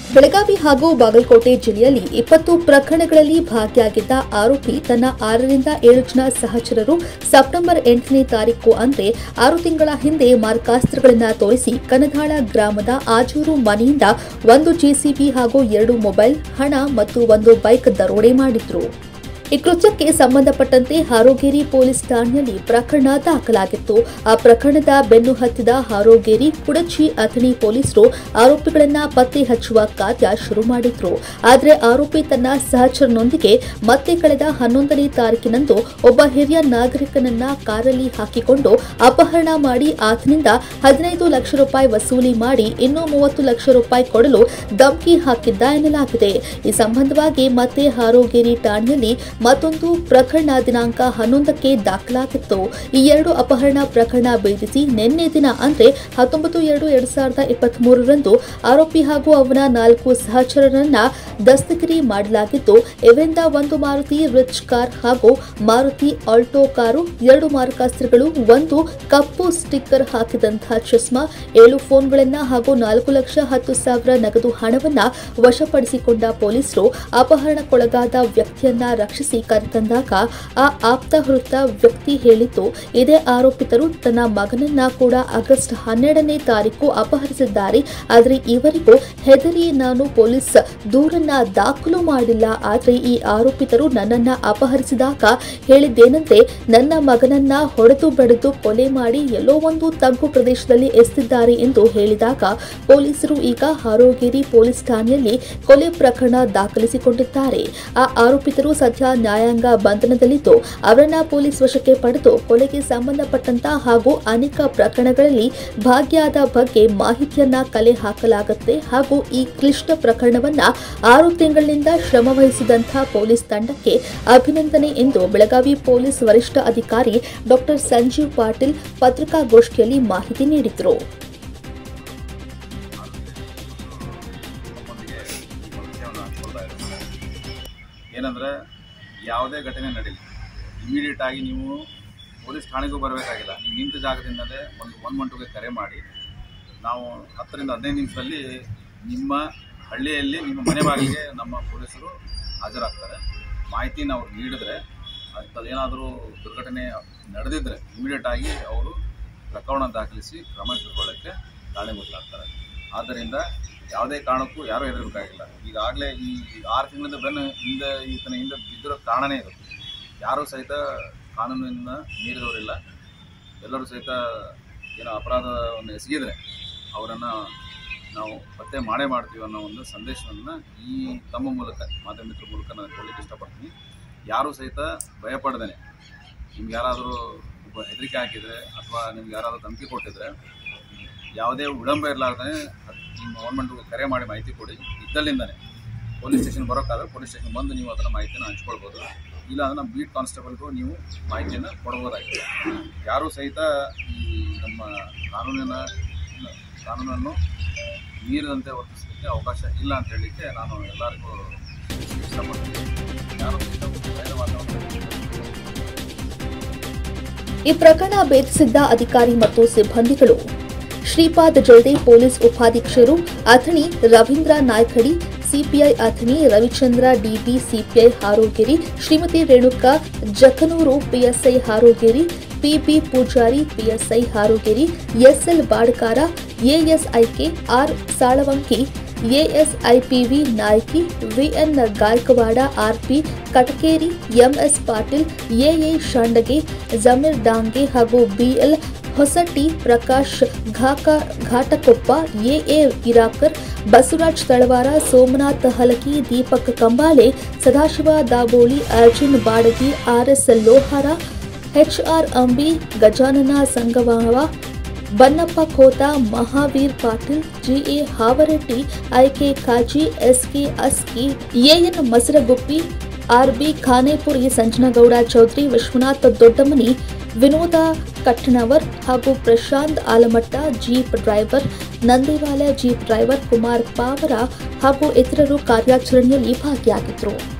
ಬೆಳಗಾವಿ ಹಾಗೂ ಬಾಗಲಕೋಟೆ ಜಿಲ್ಲೆಯಲ್ಲಿ ಇಪ್ಪತ್ತು ಪ್ರಕರಣಗಳಲ್ಲಿ ಭಾಗಿಯಾಗಿದ್ದ ಆರೋಪಿ ತನ್ನ ಆರರಿಂದ ಏಳು ಜನ ಸಹಚರರು ಸೆಪ್ಟೆಂಬರ್ ಎಂಟನೇ ತಾರೀಕು ಅಂದ್ರೆ ಆರು ತಿಂಗಳ ಹಿಂದೆ ಮಾರ್ಕಾಸ್ತ್ರಗಳನ್ನು ತೋರಿಸಿ ಕನದಾಳ ಗ್ರಾಮದ ಆಜೂರು ಮನೆಯಿಂದ ಒಂದು ಜೆಸಿಬಿ ಹಾಗೂ ಎರಡು ಮೊಬೈಲ್ ಹಣ ಮತ್ತು ಒಂದು ಬೈಕ್ ದರೋಡೆ ಮಾಡಿದ್ರು ಈ ಕೃತ್ಯಕ್ಕೆ ಸಂಬಂಧಪಟ್ಟಂತೆ ಹಾರೋಗೇರಿ ಪೊಲೀಸ್ ಠಾಣೆಯಲ್ಲಿ ಪ್ರಕರಣ ದಾಖಲಾಗಿತ್ತು ಆ ಪ್ರಕರಣದ ಬೆನ್ನು ಹತ್ತಿದ ಹಾರೋಗೇರಿ ಕುಡಚಿ ಅಥಣಿ ಪೊಲೀಸರು ಆರೋಪಿಗಳನ್ನ ಪತ್ತೆ ಹಚ್ಚುವ ಕಾರ್ಯ ಶುರು ಮಾಡಿದ್ರು ಆದರೆ ಆರೋಪಿ ತನ್ನ ಸಹಚರನೊಂದಿಗೆ ಮತ್ತೆ ಕಳೆದ ಹನ್ನೊಂದನೇ ತಾರೀಕಿನಂದು ಒಬ್ಬ ಹಿರಿಯ ನಾಗರಿಕನನ್ನ ಕಾರಲ್ಲಿ ಹಾಕಿಕೊಂಡು ಅಪಹರಣ ಮಾಡಿ ಆತನಿಂದ ಹದಿನೈದು ಲಕ್ಷ ರೂಪಾಯಿ ವಸೂಲಿ ಮಾಡಿ ಇನ್ನೂ ಮೂವತ್ತು ಲಕ್ಷ ರೂಪಾಯಿ ಕೊಡಲು ಧಮಕಿ ಹಾಕಿದ್ದ ಎನ್ನಲಾಗಿದೆ ಈ ಸಂಬಂಧವಾಗಿ ಮತ್ತೆ ಹಾರೋಗೇರಿ ಠಾಣೆಯಲ್ಲಿ ಮತ್ತೊಂದು ಪ್ರಕರಣ ದಿನಾಂಕ ಹನ್ನೊಂದಕ್ಕೆ ದಾಖಲಾಗಿತ್ತು ಈ ಎರಡು ಅಪಹರಣ ಪ್ರಕರಣ ಭೇದಿಸಿ ನಿನ್ನೆ ದಿನ ಅಂದ್ರೆ ಹತ್ತೊಂಬತ್ತು ಎರಡು ಎರಡ್ ಸಾವಿರದ ಇಪ್ಪತ್ತ್ ಮೂರರಂದು ಆರೋಪಿ ಹಾಗೂ ಅವನ ನಾಲ್ಕು ಸಹಚರರನ್ನ ದಸ್ತಗಿರಿ ಮಾಡಲಾಗಿದ್ದು ಇವರಿಂದ ಒಂದು ಮಾರುತಿ ರಿಚ್ ಕಾರ್ ಹಾಗೂ ಮಾರುತಿ ಆಲ್ಟೋ ಕಾರು ಎರಡು ಮಾರಕಾಸ್ತ್ರಗಳು ಒಂದು ಕಪ್ಪು ಸ್ಟಿಕ್ಕರ್ ಹಾಕಿದಂತಹ ಚಸ್ಮಾ ಏಳು ಫೋನ್ಗಳನ್ನ ಹಾಗೂ ನಾಲ್ಕು ಲಕ್ಷ ಹತ್ತು ಸಾವಿರ ನಗದು ಹಣವನ್ನ ವಶಪಡಿಸಿಕೊಂಡ ಪೊಲೀಸರು ಅಪಹರಣಕ್ಕೊಳಗಾದ ವ್ಯಕ್ತಿಯನ್ನ ರಕ್ಷಿಸಿ ಕರೆತಂದಾಗ ಆ ಆಪ್ತಹೃತ ವ್ಯಕ್ತಿ ಹೇಳಿದ್ದು ಇದೇ ಆರೋಪಿತರು ತನ್ನ ಮಗನನ್ನ ಕೂಡ ಆಗಸ್ಟ್ ಹನ್ನೆರಡನೇ ತಾರೀಕು ಅಪಹರಿಸಿದ್ದಾರೆ ಆದರೆ ಇವರಿಗೂ ಹೆದರಿ ನಾನು ಪೊಲೀಸ್ ದೂರನ್ನ ದಾಖಲು ಮಾಡಿಲ್ಲ ಆದರೆ ಈ ಆರೋಪಿತರು ನನ್ನನ್ನ ಅಪಹರಿಸಿದಾಗ ಹೇಳಿದ್ದೇನಂತೆ ನನ್ನ ಮಗನನ್ನ ಹೊಡೆದು ಬೆಳೆದು ಕೊಲೆ ಮಾಡಿ ಎಲ್ಲೋ ಒಂದು ತಗ್ಗು ಪ್ರದೇಶದಲ್ಲಿ ಎಸೆದಿದ್ದಾರೆ ಎಂದು ಹೇಳಿದಾಗ ಪೊಲೀಸರು ಈಗ ಹಾರೋಗೇರಿ ಪೊಲೀಸ್ ಠಾಣೆಯಲ್ಲಿ ಕೊಲೆ ಪ್ರಕರಣ ದಾಖಲಿಸಿಕೊಂಡಿದ್ದಾರೆ ಆ ಆರೋಪಿತರು ಸದ್ಯ ನ್ಯಾಯಾಂಗ ಬಂಧನದಲ್ಲಿದ್ದು ಅವರನ್ನ ಪೊಲೀಸ್ ವಶಕ್ಕೆ ಪಡೆದು ಕೊಲೆಗೆ ಸಂಬಂಧಪಟ್ಟಂತ ಹಾಗೂ ಅನೇಕ ಪ್ರಕರಣಗಳಲ್ಲಿ ಭಾಗಿಯಾದ ಬಗ್ಗೆ ಮಾಹಿತಿಯನ್ನ ಕಲೆ ಹಾಕಲಾಗುತ್ತೆ ಹಾಗೂ ಈ ಕ್ಲಿಷ್ಟ ಪ್ರಕರಣವನ್ನ ಆರು ತಿಂಗಳಿನಿಂದ ಶ್ರಮವಹಿಸಿದಂತಹ ಪೊಲೀಸ್ ತಂಡಕ್ಕೆ ಅಭಿನಂದನೆ ಎಂದು ಬೆಳಗಾವಿ ಪೊಲೀಸ್ ವರಿಷ್ಠ ಅಧಿಕಾರಿ ಡಾಕ್ಟರ್ ಸಂಜೀವ್ ಪಾಟೀಲ್ ಪತ್ರಿಕಾಗೋಷ್ಠಿಯಲ್ಲಿ ಮಾಹಿತಿ ನೀಡಿದರು ನಮ್ಮೊಂದಿಗೆ ಈ ಪರಿಚಯವನ್ನು ಹಂಚ್ಕೊಳ್ತಾ ಇದ್ದಾರೆ ಏನಂದರೆ ಯಾವುದೇ ಘಟನೆ ನಡೀಲಿ ಇಮಿಡಿಯೇಟ್ ಆಗಿ ನೀವು ಪೊಲೀಸ್ ಠಾಣೆಗೂ ಬರಬೇಕಾಗಿಲ್ಲ ನೀವು ನಿಂತ ಜಾಗದಿಂದಲೇ ಒಂದು ಒನ್ ಒನ್ ಟುಗೆ ಕರೆ ಮಾಡಿ ನಾವು ಹತ್ತರಿಂದ ಹದಿನೈದು ನಿಮಿಷದಲ್ಲಿ ನಿಮ್ಮ ಹಳ್ಳಿಯಲ್ಲಿ ನಿಮ್ಮ ಮನೆ ಬಾಗಿಲಿಗೆ ನಮ್ಮ ಪೊಲೀಸರು ಹಾಜರಾಗ್ತಾರೆ ಮಾಹಿತಿನ ಅವ್ರು ನೀಡಿದ್ರೆ ಅಂಥದ್ದೇನಾದರೂ ದುರ್ಘಟನೆ ನಡೆದಿದ್ದರೆ ಇಮಿಡಿಯೇಟ್ ಆಗಿ ಅವರು ಪ್ರಕರಣ ದಾಖಲಿಸಿ ಕ್ರಮ ಕೈಗೊಳ್ಳೋಕ್ಕೆ ಕಾರಣೀಭೂತರಾಗ್ತಾರೆ ಆದ್ದರಿಂದ ಯಾವುದೇ ಕಾರಣಕ್ಕೂ ಯಾರೂ ಹೆದರಬೇಕಾಗಿಲ್ಲ ಈಗಾಗಲೇ ಈ ಆರು ತಿಂಗಳಿಂದ ಬೆನ್ನು ಹಿಂದೆ ಈತನ ಹಿಂದೆ ಬಿದ್ದಿರೋ ಕಾರಣನೇ ಇದು ಯಾರೂ ಸಹಿತ ಕಾನೂನಿನ ಮೀರಿದವರಿಲ್ಲ ಎಲ್ಲರೂ ಸಹಿತ ಏನೋ ಅಪರಾಧವನ್ನು ಎಸಗಿದರೆ ಅವರನ್ನು ನಾವು ಪತ್ತೆ ಮಾಡೇ ಮಾಡ್ತೀವಿ ಅನ್ನೋ ಒಂದು ಸಂದೇಶವನ್ನು ಈ ತಮ್ಮ ಮೂಲಕ ಮಾಧ್ಯಮ ಮಿತ್ರ ಮೂಲಕ ನಾನು ಕೊಡಲಿಕ್ಕೆ ಇಷ್ಟಪಡ್ತೀನಿ ಯಾರೂ ಸಹಿತ ಭಯಪಡ್ದೇನೆ ನಿಮ್ಗೆ ಯಾರಾದರೂ ಒಬ್ಬ ಹೆದರಿಕೆ ಹಾಕಿದರೆ ಅಥವಾ ನಿಮ್ಗೆ ಯಾರಾದರೂ ಧಮಕಿ ಕೊಟ್ಟಿದ್ರೆ ಯಾವುದೇ ವಿಳಂಬ ಇರಲಾರ್ದೇ ನಿಮ್ಮ ಗೌರ್ಮೆಂಟ್ಗೆ ಕರೆ ಮಾಡಿ ಮಾಹಿತಿ ಕೊಡಿ ಇದ್ದಲ್ಲಿಂದನೇ ಪೊಲೀಸ್ ಸ್ಟೇಷನ್ ಬರೋಕ್ಕಾದ್ರೆ ಪೊಲೀಸ್ ಸ್ಟೇಷನ್ ಬಂದು ನೀವು ಅದನ್ನು ಮಾಹಿತಿನ ಹಂಚ್ಕೊಳ್ಬೋದು ಇಲ್ಲ ಅಂದ್ರೆ ನಮ್ಮ ಬೀಟ್ ಕಾನ್ಸ್ಟೇಬಲ್ಗೂ ನೀವು ಮಾಹಿತಿಯನ್ನು ಕೊಡ್ಬೋದಾಗಿದೆ ಯಾರೂ ಸಹಿತ ಈ ನಮ್ಮ ಕಾನೂನಿನ ಕಾನೂನನ್ನು ಮೀರಿದಂತೆ ವರ್ತಿಸಲಿಕ್ಕೆ ಅವಕಾಶ ಇಲ್ಲ ಅಂತ ಹೇಳಲಿಕ್ಕೆ ನಾನು ಎಲ್ಲರಿಗೂ ಇಷ್ಟಪಡ್ತೀನಿ ಯಾರೂ ಸಹಿತ ಭಯದ ವಾತಾವರಣ ಈ ಪ್ರಕರಣ ಭೇದಿಸಿದ್ದ ಅಧಿಕಾರಿ ಮತ್ತು ಸಿಬ್ಬಂದಿಗಳು ಶ್ರೀಪಾದ್ ಜಲ್ದೆ ಪೊಲೀಸ್ ಉಪಾಧೀಕ್ಷರು Athani Ravindra Naikadi CPI Athani Ravichandra D B CPI Harogiri Shrimati Renuka Jakanur PSI Harogiri P B Pujari PSI Harogiri S L Badkar ASI K R Salavanki ASI P V Naiki V N Gaikwad R P Katakeri M S Patil A A Shandage Jameer Dange ಹಾಗೂ ಬಿಎಲ್ ಹೊಸಟಿ ಪ್ರಕಾಶ್ ಘಾಕ Ghatakoppa A A Irakar Basavaraj Talawar Somanath Halaki Deepak Kambale Sadashiva Daboli Arjun Badagi R S Lohar H R Ambi Gajanana Sangamava Bannappa Khota Mahavir Patil G A Havareddy I K Kazi S K Aski A N Masaraguppi R B Khanapuri Sanjanagouda Chaudhari Vishwanath Doddamani Vinoda Kattanavar ಹಾಗೂ Prashant Alamatti jeep driver Nandiwala jeep driver Kumar Pawar ಹಾಗೂ ಇತರರು ಕಾರ್ಯಾಚರಣೆಯಲ್ಲಿ ಭಾಗಿಯಾಗಿದ್ದರು